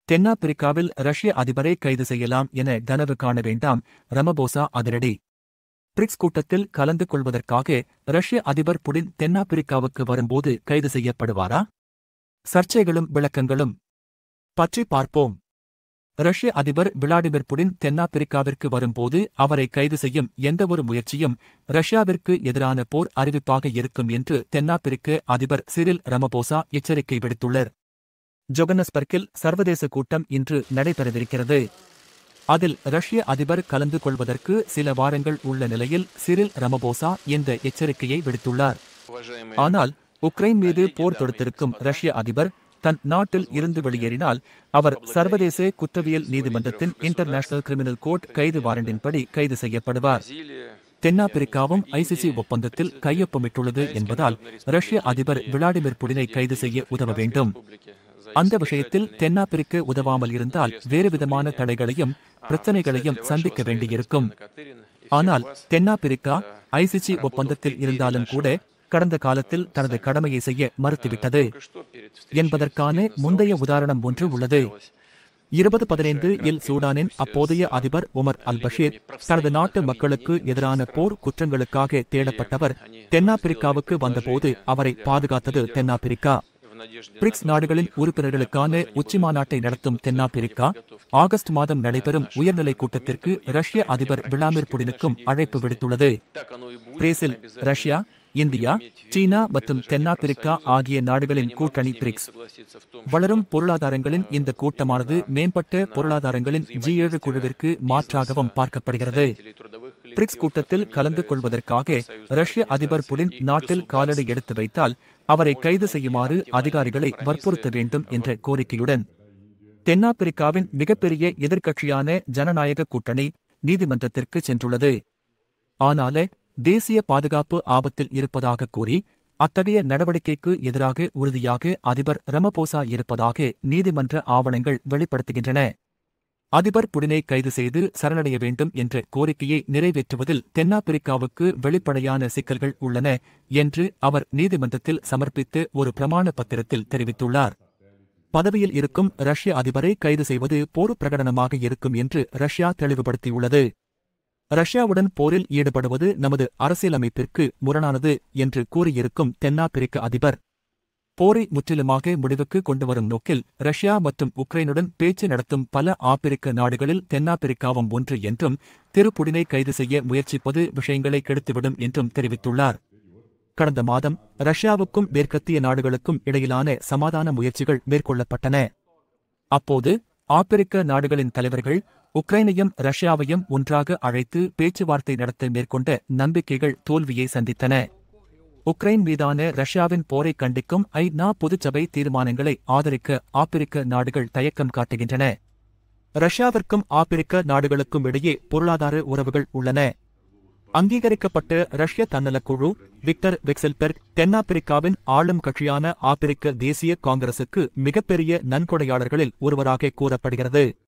தென்னாப்பிரிக்காவில் ரஷ்ய அதிபரை கைது செய்யலாம் என கனவு காண வேண்டாம் ரமபோசா அதிரடி பிரிக்ஸ் கூட்டத்தில் கலந்து கொள்வதற்காக ரஷ்ய அதிபர் புடின் தென்னாப்பிரிக்காவுக்கு வரும்போது கைது செய்யப்படுவாரா சர்ச்சைகளும் விளக்கங்களும் பற்றி பார்ப்போம் ரஷ்ய அதிபர் விளாடிமிர் புடின் தென்னாப்பிரிக்காவிற்கு வரும்போது அவரை கைது செய்யும் எந்தவொரு முயற்சியும் ரஷ்யாவிற்கு எதிரான போர் அறிவிப்பாக இருக்கும் என்று தென்னாப்பிரிக்க அதிபர் சிரில் ரமபோசா எச்சரிக்கை விடுத்துள்ளார் ஜொகன்னஸ்பர்க்கில் சர்வதேச கூட்டம் இன்று நடைபெறவிருக்கிறது அதில் ரஷ்ய அதிபர் கலந்து கொள்வதற்கு சில வாரங்கள் உள்ள நிலையில் சிரில் ரமபோசா இந்த எச்சரிக்கையை விடுத்துள்ளார் ஆனால் உக்ரைன் மீது போர் தொடுத்திருக்கும் ரஷ்ய அதிபர் தன் நாட்டில் இருந்து வெளியேறினால் அவர் சர்வதேச குற்றவியல் நீதிமன்றத்தின் இன்டர்நேஷனல் கிரிமினல் கோர்ட் கைது வாரண்டின்படி கைது செய்யப்படுவார் தென்னாப்பிரிக்காவும் ஐசிசி ஒப்பந்தத்தில் கையொப்பமிட்டுள்ளது என்பதால் ரஷ்ய அதிபர் விளாடிமிர் புடினை கைது செய்ய உதவ வேண்டும் அந்த விஷயத்தில் தென்னாப்பிரிக்க உதவாமல் இருந்தால் வேறுவிதமான தடைகளையும் பிரச்சனைகளையும் சந்திக்க வேண்டியிருக்கும் ஆனால் தென்னாப்பிரிக்கா ஐசிசி ஒப்பந்தத்தில் இருந்தாலும் கூட கடந்த காலத்தில் தனது கடமையை செய்ய மறுத்துவிட்டது என்பதற்கான முந்தைய உதாரணம் ஒன்று உள்ளது இருபது பதினைந்து இல் சூடானின் அப்போதைய அதிபர் உமர் அல் பஷீர் தனது நாட்டு மக்களுக்கு எதிரான போர் குற்றங்களுக்காக தேடப்பட்டவர் தென்னாப்பிரிக்காவுக்கு வந்தபோது அவரை பாதுகாத்தது தென்னாப்பிரிக்கா பிரிக்ஸ் நாடுகளின் உறுப்பினர்களுக்கான உச்சிமாநாட்டை நடத்தும் தென்னாப்பிரிக்கா ஆகஸ்ட் மாதம் நடைபெறும் உயர்நிலை கூட்டத்திற்கு ரஷ்ய அதிபர் விளாடிமிர் புடினுக்கும் அழைப்பு விடுத்துள்ளது பிரேசில் ரஷ்யா இந்தியா சீனா மற்றும் தென்னாப்பிரிக்கா ஆகிய நாடுகளின் கூட்டணி பிரிக்ஸ் வளரும் பொருளாதாரங்களின் இந்த கூட்டமானது மேம்பட்ட பொருளாதாரங்களின் ஜி ஏழு குழுவிற்கு மாற்றாகவும் பார்க்கப்படுகிறது பிரிக்ஸ் கூட்டத்தில் கலந்து கொள்வதற்காக ரஷ்ய அதிபர் புடின் நாட்டில் காலடி எடுத்து வைத்தால் அவரை கைது செய்யுமாறு அதிகாரிகளை வற்புறுத்த வேண்டும் என்ற கோரிக்கையுடன் தென்னாப்பிரிக்காவின் மிகப்பெரிய எதிர்க்கட்சியான ஜனநாயக கூட்டணி நீதிமன்றத்திற்கு சென்றுள்ளது ஆனாலே தேசிய பாதுகாப்பு ஆபத்தில் இருப்பதாக கூறி அத்தகைய நடவடிக்கைக்கு எதிராக உறுதியாக அதிபர் ரமபோசா இருப்பதாக நீதிமன்ற ஆவணங்கள் வெளிப்படுத்துகின்றன அதிபர் புடினை கைது செய்து சரணடைய வேண்டும் என்ற கோரிக்கையை நிறைவேற்றுவதில் தென்னாப்பிரிக்காவுக்கு வெளிப்படையான சிக்கல்கள் உள்ளன என்று அவர் நீதிமன்றத்தில் சமர்ப்பித்து ஒரு பிரமாண பத்திரத்தில் தெரிவித்துள்ளார் பதவியில் இருக்கும் ரஷ்ய அதிபரை கைது செய்வது போர் பிரகடனமாக இருக்கும் என்று ரஷ்யா தெளிவுபடுத்தியுள்ளது ரஷ்யாவுடன் போரில் ஈடுபடுவது நமது அரசியலமைப்பிற்கு முரணானது என்று கூறியிருக்கும் தென்னாப்பிரிக்க அதிபர் போரை முற்றிலுமாக முடிவுக்கு கொண்டுவரும் நோக்கில் ரஷ்யா மற்றும் உக்ரைனுடன் பேச்சு நடத்தும் பல ஆப்பிரிக்க நாடுகளில் தென்னாப்பிரிக்காவும் ஒன்று என்றும் திருப்புடினை கைது செய்ய முயற்சிப்பது விஷயங்களை கெடுத்துவிடும் என்றும் தெரிவித்துள்ளார் கடந்த மாதம் ரஷ்யாவுக்கும் மேற்கத்திய நாடுகளுக்கும் இடையிலான சமாதான முயற்சிகள் மேற்கொள்ளப்பட்டன அப்போது ஆப்பிரிக்க நாடுகளின் தலைவர்கள் உக்ரைனையும் ரஷ்யாவையும் ஒன்றாக அழைத்து பேச்சுவார்த்தை நடத்த மேற்கொண்ட நம்பிக்கைகள் தோல்வியை சந்தித்தன உக்ரைன் மீதான ரஷ்யாவின் போரை கண்டிக்கும் ஐ நா பொதுச்சபை தீர்மானங்களை ஆதரிக்க ஆப்பிரிக்க நாடுகள் தயக்கம் காட்டுகின்றன ரஷ்யாவிற்கும் ஆப்பிரிக்க நாடுகளுக்கும் இடையே பொருளாதார உறவுகள் உள்ளன அங்கீகரிக்கப்பட்ட ரஷ்ய தன்னலக் குழு விக்டர் வெக்சல்பெர்க் தென்னாப்பிரிக்காவின் ஆளும் கட்சியான ஆப்பிரிக்க தேசிய காங்கிரசுக்கு மிகப்பெரிய நன்கொடையாளர்களில் ஒருவராக கூறப்படுகிறது